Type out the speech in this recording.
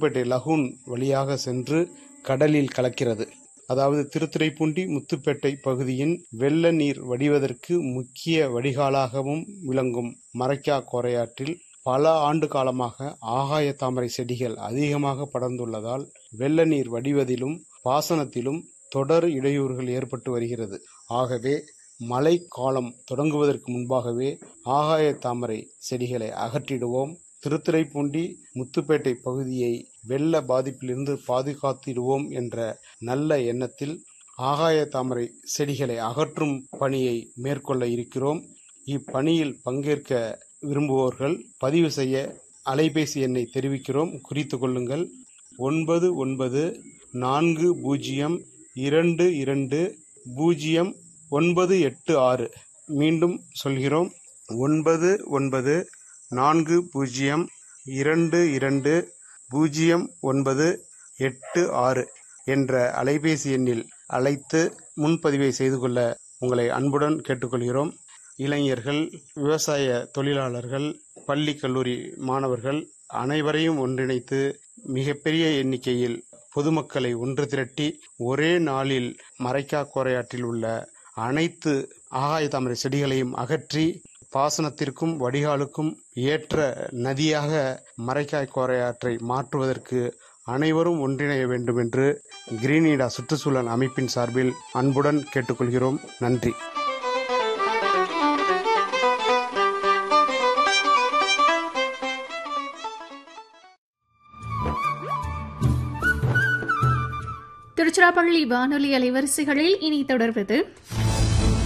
Muthupettai lagoon வழியாக சென்று கடலில் கலக்கிறது அதாவது திருத்துறைப்பூண்டி முத்துப்பேட்டை பகுதியின் வெள்ள நீர் வடிவதற்கு முக்கிய வடிகாலாகவும் விளங்கும் மரைக்கா கோரையாற்றில் பல ஆண்டு காலமாக ஆகாய தாமரை செடிகள் அதிகமாக படர்ந்துள்ளதால் வெள்ள நீர் வடிவதிலும் பாசனத்திலும் தொடர் இடையூறுகள் ஏற்பட்டு வருகிறது ஆகவே மழை காலம் தொடங்குவதற்கு முன்பாகவே ஆகாய தாமரை செடிகளை அகற்றிடுவோம் திருத்துறைப்பூண்டி முத்துப்பேட்டை பகுதியை வெள்ள பாதிப்பிலிருந்து பாதுகாத்திடுவோம் என்ற நல்ல எண்ணத்தில் ஆகாய தாமரை செடிகளை அகற்றும் பணியை மேற்கொள்ள இருக்கிறோம் இப்பணியில் பங்கேற்க விரும்புவோர்கள் பதிவு செய்ய அலைபேசி எண்ணை தெரிவிக்கிறோம் குறித்து கொள்ளுங்கள் ஒன்பது ஒன்பது நான்கு பூஜ்ஜியம் இரண்டு இரண்டு பூஜ்ஜியம் ஒன்பது எட்டு ஆறு மீண்டும் சொல்கிறோம் ஒன்பது ஒன்பது நான்கு பூஜ்ஜியம் இரண்டு இரண்டு பூஜ்ஜியம் ஒன்பது எட்டு ஆறு என்ற அலைபேசி எண்ணில் அழைத்து முன்பதிவை செய்து கொள்ள உங்களை அன்புடன் கேட்டுக்கொள்கிறோம் இளைஞர்கள் விவசாய தொழிலாளர்கள் பள்ளி கல்லூரி மாணவர்கள் அனைவரையும் ஒன்றிணைத்து மிகப்பெரிய எண்ணிக்கையில் பொதுமக்களை ஒன்று திரட்டி ஒரே நாளில் மரைக்கா கோரையாற்றில் உள்ள அனைத்து ஆகாய தாமரை செடிகளையும் அகற்றி பாசனத்திற்கும் வடிகாலுக்கும் ஏற்ற நதியாக மரைக்காய் கோரையாற்றை மாற்றுவதற்கு அனைவரும் ஒன்றிணைய வேண்டும் என்று கிரீனிடா சுற்றுச்சூழல் அமைப்பின் சார்பில் அன்புடன் கேட்டுக்கொள்கிறோம் நன்றி திருச்சிராப்பள்ளி வானொலி அலைவரிசைகளில் இனி தொடர்வது